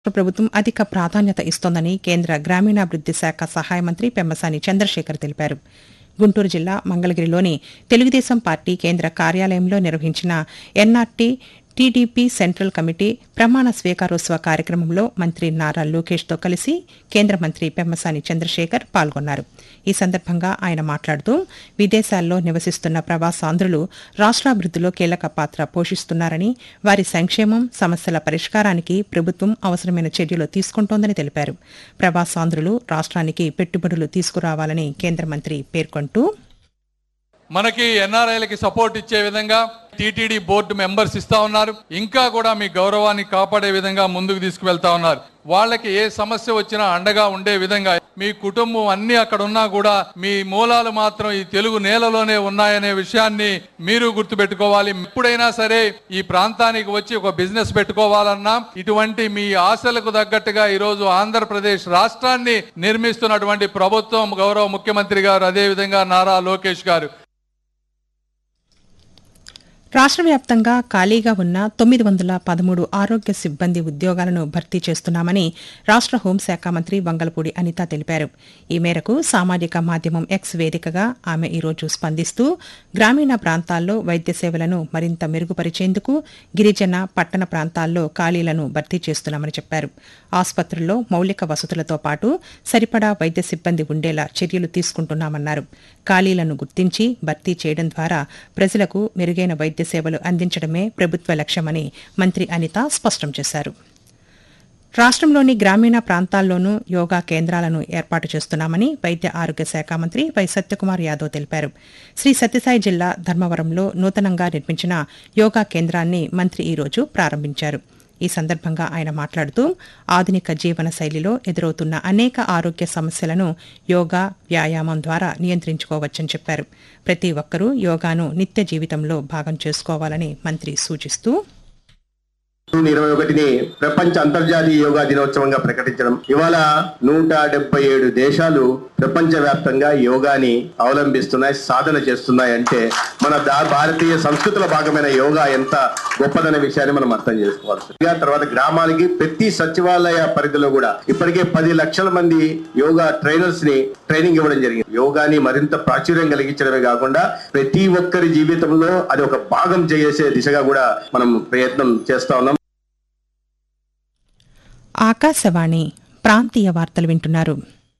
రాష్ట్ర ప్రభుత్వం అధిక ప్రాధాన్యత ఇస్తోందని కేంద్ర గ్రామీణాభివృద్ది శాఖ సహాయ మంత్రి పెమ్మసాని చంద్రశేఖర్ తెలిపారు గుంటూరు జిల్లా మంగళగిరిలోని తెలుగుదేశం పార్టీ కేంద్ర కార్యాలయంలో నిర్వహించిన ఎన్ఆర్టీ టీడీపీ సెంట్రల్ కమిటీ ప్రమాణ స్వీకారోత్సవ కార్యక్రమంలో మంత్రి నారా లోకేష్తో కలిసి కేంద్ర మంత్రి పెమ్మసాని చంద్రశేఖర్ పాల్గొన్నారు ఈ సందర్భంగా ఆయన మాట్లాడుతూ విదేశాల్లో నివసిస్తున్న ప్రవాసాంధ్రులు రాష్ట్రాభివృద్దిలో కీలక పాత్ర పోషిస్తున్నారని వారి సంక్షేమం సమస్యల పరిష్కారానికి ప్రభుత్వం అవసరమైన చర్యలు తీసుకుంటోందని తెలిపారు ప్రవాసాంధ్రులు రాష్ట్రానికి పెట్టుబడులు తీసుకురావాలని కేంద్ర మంత్రి పేర్కొంటూ మనకి ఎన్ఆర్ఐలకి సపోర్ట్ ఇచ్చే విధంగా టీటీడీ బోర్డు మెంబర్స్ ఇస్తా ఉన్నారు ఇంకా కూడా మీ గౌరవాన్ని కాపాడే విధంగా ముందుకు తీసుకువెళ్తా ఉన్నారు వాళ్ళకి ఏ సమస్య వచ్చినా అండగా ఉండే విధంగా మీ కుటుంబం అన్ని అక్కడ ఉన్నా కూడా మీ మూలాలు మాత్రం ఈ తెలుగు నేలలోనే ఉన్నాయనే విషయాన్ని మీరు గుర్తుపెట్టుకోవాలి ఎప్పుడైనా సరే ఈ ప్రాంతానికి వచ్చి ఒక బిజినెస్ పెట్టుకోవాలన్నా ఇటువంటి మీ ఆశలకు తగ్గట్టుగా ఈ రోజు ఆంధ్రప్రదేశ్ రాష్ట్రాన్ని నిర్మిస్తున్నటువంటి ప్రభుత్వం గౌరవ ముఖ్యమంత్రి గారు అదే విధంగా నారా లోకేష్ గారు రాష్ట్ర వ్యాప్తంగా ఖాళీగా ఉన్న తొమ్మిది వందల పదమూడు ఆరోగ్య సిబ్బంది ఉద్యోగాలను భర్తీ చేస్తున్నామని రాష్ట్ర హోంశాఖ మంత్రి వంగలపూడి అనిత తెలిపారు ఈ మేరకు సామాజిక మాధ్యమం ఎక్స్ వేదికగా ఆమె ఈరోజు స్పందిస్తూ గ్రామీణ ప్రాంతాల్లో వైద్య సేవలను మరింత మెరుగుపరిచేందుకు గిరిజన పట్టణ ప్రాంతాల్లో ఖాళీలను భర్తీ చేస్తున్నామని చెప్పారు ఆసుపత్రుల్లో మౌలిక వసతులతో పాటు సరిపడా వైద్య సిబ్బంది ఉండేలా చర్యలు తీసుకుంటున్నామన్నారు ఖాళీలను గుర్తించి భర్తీ చేయడం ద్వారా ప్రజలకు మెరుగైన వైద్య సేవలు అందించడమే ప్రభుత్వ లక్ష్యమని మంత్రి అనిత స్పష్టం చేశారు రాష్ట్రంలోని గ్రామీణ ప్రాంతాల్లోనూ యోగా కేంద్రాలను ఏర్పాటు చేస్తున్నామని వైద్య ఆరోగ్య శాఖ మంత్రి వై సత్యకుమార్ యాదవ్ తెలిపారు శ్రీ సత్యసాయి జిల్లా ధర్మవరంలో నూతనంగా నిర్మించిన యోగా కేంద్రాన్ని మంత్రి ఈరోజు ప్రారంభించారు ఈ సందర్భంగా ఆయన మాట్లాడుతూ ఆధునిక జీవన శైలిలో ఎదురవుతున్న అనేక ఆరోగ్య సమస్యలను యోగా వ్యాయామం ద్వారా నియంత్రించుకోవచ్చని చెప్పారు ప్రతి ఒక్కరూ యోగాను నిత్య జీవితంలో భాగం చేసుకోవాలని మంత్రి సూచిస్తూ జూన్ ఇరవై ఒకటిని ప్రపంచ అంతర్జాతీయ యోగా దినోత్సవంగా ప్రకటించడం ఇవాళ నూట డెబ్బై ఏడు దేశాలు ప్రపంచ వ్యాప్తంగా యోగాని అవలంబిస్తున్నాయి సాధన చేస్తున్నాయి అంటే మన దా- భారతీయ సంస్కృతిలో భాగమైన యోగా ఎంత గొప్పదనే విషయాన్ని మనం అర్థం చేసుకోవాల్సి ఉంది. ఇక తర్వాత గ్రామాలకి ప్రతి సచివాలయ పరిధిలో కూడా ఇప్పటికే పది లక్షల మంది యోగా ట్రైనర్స్ ని ట్రైనింగ్ ఇవ్వడం జరిగింది యోగాని మరింత ప్రాచుర్యం కలిగించడమే కాకుండా ప్రతి ఒక్కరి జీవితంలో అది ఒక భాగం చేసే దిశగా కూడా మనం ప్రయత్నం చేస్తా ఉన్నాం ఆకాశవాణి ప్రాంతీయ వార్తలు వింటున్నారు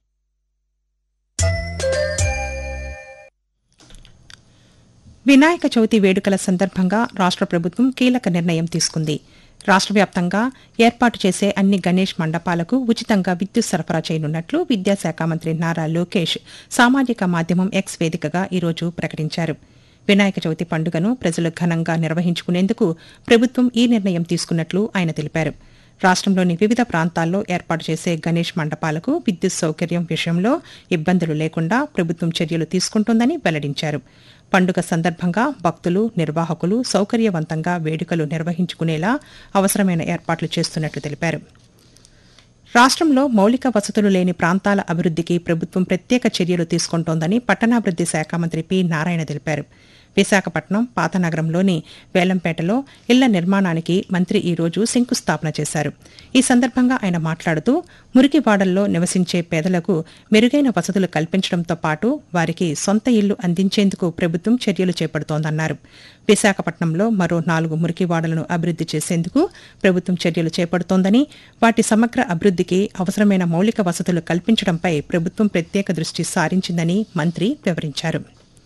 వినాయక చవితి వేడుకల సందర్భంగా రాష్ట్ర ప్రభుత్వం కీలక నిర్ణయం తీసుకుంది రాష్ట్ర వ్యాప్తంగా ఏర్పాటు చేసే అన్ని గణేష్ మండపాలకు ఉచితంగా విద్యుత్ సరఫరా చేయనున్నట్లు విద్యాశాఖ మంత్రి నారా లోకేష్ సామాజిక మాధ్యమం ఎక్స్ వేదికగా ఈరోజు ప్రకటించారు వినాయక చవితి పండుగను ప్రజలు ఘనంగా నిర్వహించుకునేందుకు ప్రభుత్వం ఈ నిర్ణయం తీసుకున్నట్లు ఆయన తెలిపారు రాష్ట్రంలోని వివిధ ప్రాంతాల్లో ఏర్పాటు చేసే గణేష్ మండపాలకు విద్యుత్ సౌకర్యం విషయంలో ఇబ్బందులు లేకుండా ప్రభుత్వం చర్యలు తీసుకుంటోందని వెల్లడించారు పండుగ సందర్భంగా భక్తులు నిర్వాహకులు సౌకర్యవంతంగా వేడుకలు నిర్వహించుకునేలా అవసరమైన ఏర్పాట్లు చేస్తున్నట్లు తెలిపారు రాష్ట్రంలో మౌలిక వసతులు లేని ప్రాంతాల అభివృద్దికి ప్రభుత్వం ప్రత్యేక చర్యలు తీసుకుంటోందని పట్టణాభివృద్ది శాఖ మంత్రి పి నారాయణ తెలిపారు విశాఖపట్నం పాతనగరంలోని వేలంపేటలో ఇళ్ల నిర్మాణానికి మంత్రి ఈ రోజు శంకుస్థాపన చేశారు ఈ సందర్భంగా ఆయన మాట్లాడుతూ మురికివాడల్లో నివసించే పేదలకు మెరుగైన వసతులు కల్పించడంతో పాటు వారికి సొంత ఇల్లు అందించేందుకు ప్రభుత్వం చర్యలు చేపడుతోందన్నారు విశాఖపట్నంలో మరో నాలుగు మురికివాడలను అభివృద్ది చేసేందుకు ప్రభుత్వం చర్యలు చేపడుతోందని వాటి సమగ్ర అభివృద్దికి అవసరమైన మౌలిక వసతులు కల్పించడంపై ప్రభుత్వం ప్రత్యేక దృష్టి సారించిందని మంత్రి వివరించారు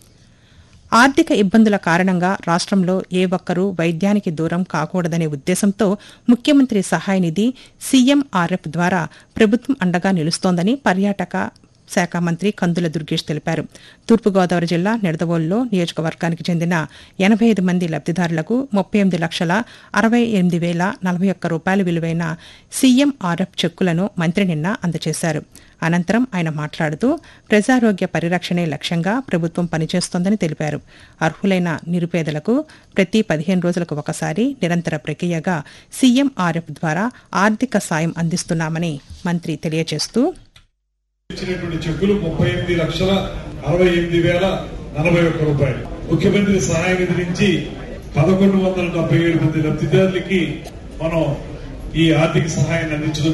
ఆర్థిక ఇబ్బందుల కారణంగా రాష్ట్రంలో ఏ ఒక్కరూ వైద్యానికి దూరం కాకూడదనే ఉద్దేశంతో ముఖ్యమంత్రి సహాయ నిధి సీఎంఆర్ఎఫ్ ద్వారా ప్రభుత్వం అండగా నిలుస్తోందని పర్యాటక శాఖ మంత్రి కందుల దుర్గేష్ తెలిపారు తూర్పుగోదావరి జిల్లా నిడదవోలులో నియోజకవర్గానికి చెందిన ఎనభై ఐదు మంది లబ్దిదారులకు ముప్పై ఎనిమిది లక్షల అరవై ఎనిమిది వేల నలభై ఒక్క రూపాయల విలువైన సీఎంఆర్ఎఫ్ చెక్కులను మంత్రి నిన్న అందజేశారు అనంతరం ఆయన మాట్లాడుతూ ప్రజారోగ్య పరిరక్షణే లక్ష్యంగా ప్రభుత్వం పనిచేస్తోందని తెలిపారు అర్హులైన నిరుపేదలకు ప్రతి పదిహేను రోజులకు ఒకసారి నిరంతర ప్రక్రియగా సీఎంఆర్ఎఫ్ ద్వారా ఆర్థిక సాయం అందిస్తున్నామని మంత్రి తెలియజేస్తూ ఇచ్చినటువంటి చెక్కులు ముప్పై ఎనిమిది లక్షల అరవై ఎనిమిది వేల నలభై ఒక్క రూపాయలు ముఖ్యమంత్రి సహాయ నిధి నుంచి పదకొండు వందల డెబ్బై ఏడు మంది లబ్ధిదారులకి మనం ఈ ఆర్థిక సహాయాన్ని అందించడం